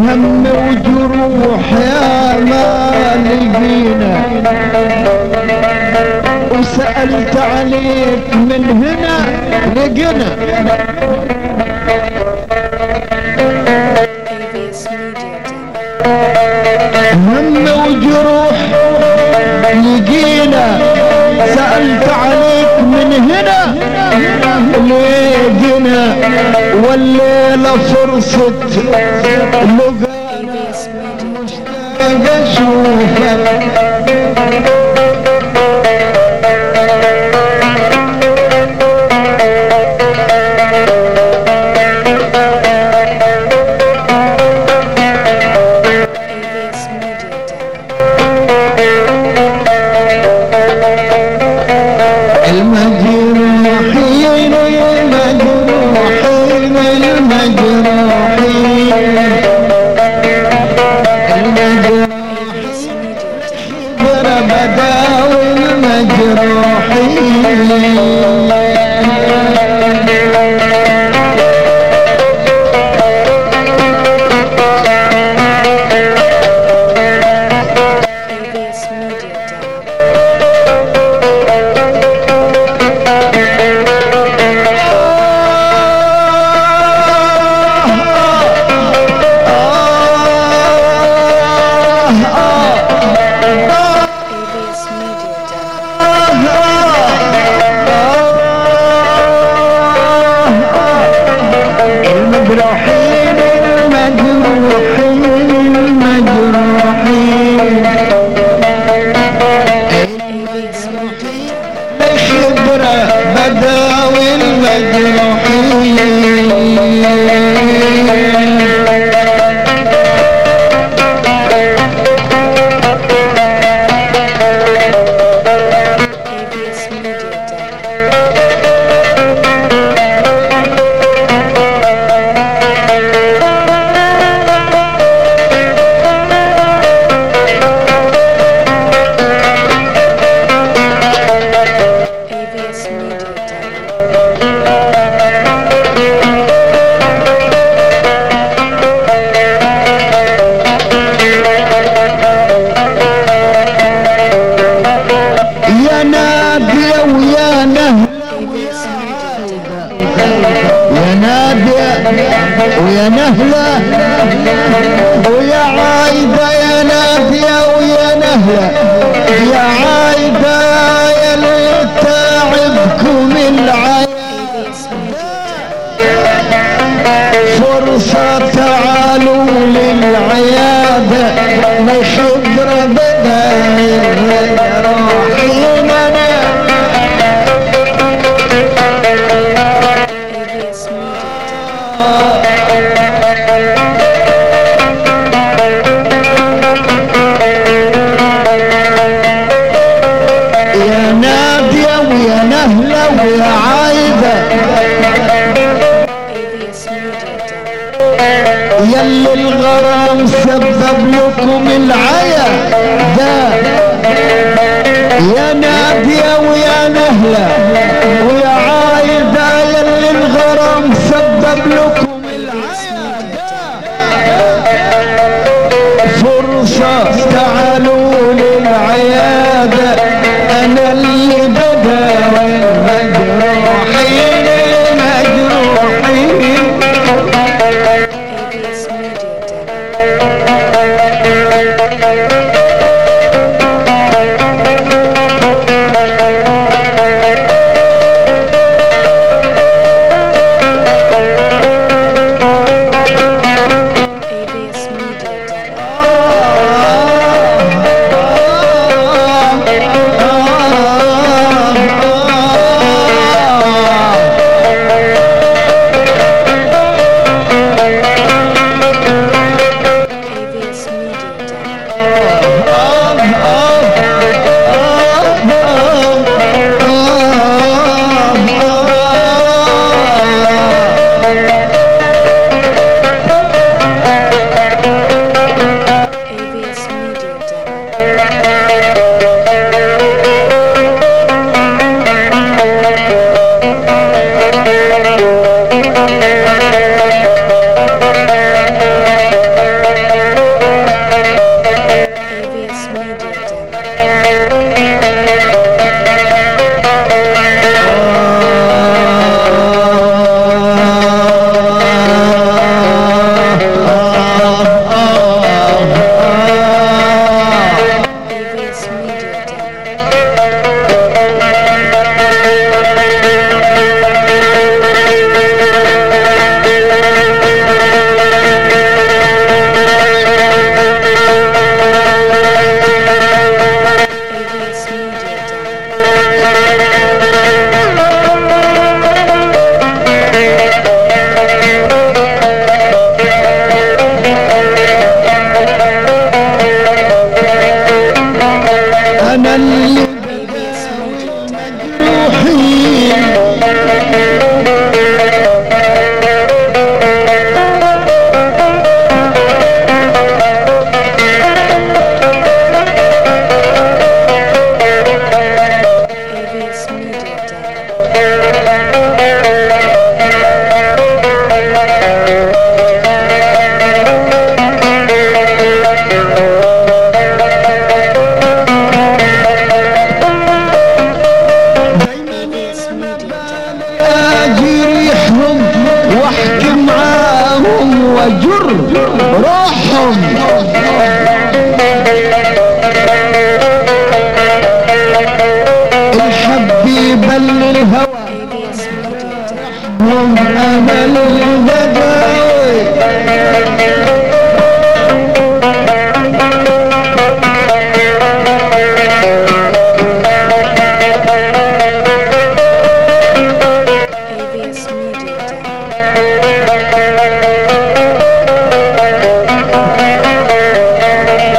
هم وجروح يا ما لقينا وسألت عليك من هنا لقنا AVS Media Demo. هم وجروح لقينا سألت عليك من هنا لقنا والليلة فرصة لقى AVS Media Demo. اشوفك AVS Media Demo. المجروحين المجروحين المجروحين المجروحين AVS Media Demo. بداوي المجروحين AVS Media Demo. AVS Media Demo. المجروحين المجروحين المجروحين AVS Media Demo. خبرة بداوي المجروحين AVS Media Demo. AVS Media Demo. يا نادية ويا نهر AVS Media Demo. يا نادية ويا نهلة ويا عايدة يا نادية ويا نهلة يا عايدة يا اللي تعبكم العين AVS Media Demo. فرصة تعالوا للعيادة ما خبرة بدل الروحين أنا AVS Media Demo. يا نادية ويا نهلة ويا عايدة AVS Media Demo. يلي الغرام سبب لكم العيا ده يا نادية ويا نهلة ويا عايدة يلي الغرام سبب لكم AVS Media Demo. فرصة تعالوا للعيادة أنا اللي بداوي المجروحين المجروحين AVS Media Demo. وجر روحهم